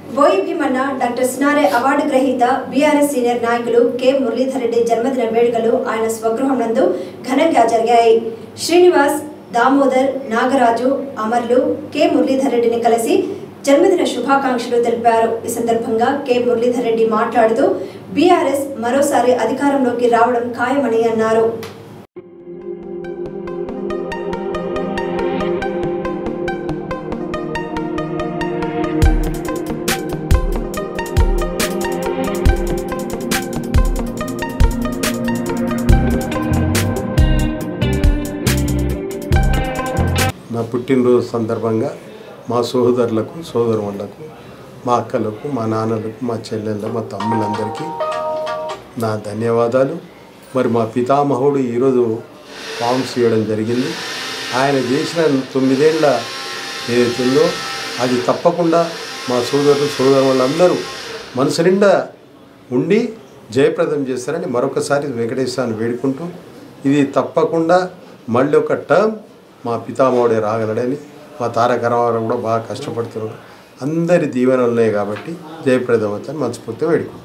బోయి Bheemanna doctor Cinare award గ్రహీత BRS senior నాయకులు కె మురళీధర్ రెడ్డి జన్మదిన వేడుకలు ఆయన స్వగృహం నందు ఘనంగా జరిగాయి శ్రీనివాస్ దామోదర్ నాగరాజు అమర్లు కె మురళీధర్ రెడ్డిని కలిసి జన్మదిన శుభాకాంక్షలు తెలిపారు ఈ సందర్భంగా కె మురళీధర్ రెడ్డి మాట్లాడుతూ బీఆర్ఎస్ మరోసారి అధికారంలోకి రావడం ఖాయమని అన్నారు నా పుట్టినరోజు సందర్భంగా మా సోదరులకు సోదరులకు మా అక్కలకు మా నాన్నలకు మా చెల్లెళ్ళకు మా తమ్ముళ్ళందరికీ నా ధన్యవాదాలు మరి మా పితామహుడు ఈరోజు ఫామ్స్ ఇవ్వడం జరిగింది ఆయన చేసిన తొమ్మిదేళ్ల ఏదైతుందో అది తప్పకుండా మా సోదరులు సోదరులందరూ మనసు నిండా ఉండి జయప్రదం చేస్తారని మరొకసారి వెంకటేశ్వరాన్ని వేడుకుంటూ ఇది తప్పకుండా మళ్ళీ ఒక టర్మ్ మా పితామహుడే రాగలడని మా తారక రామారావు కూడా బాగా కష్టపడుతున్నారు అందరి దీవెనలు ఉన్నాయి కాబట్టి జయప్రదం అవుతారని మనస్ఫూర్తిగా వేడుకుంటాం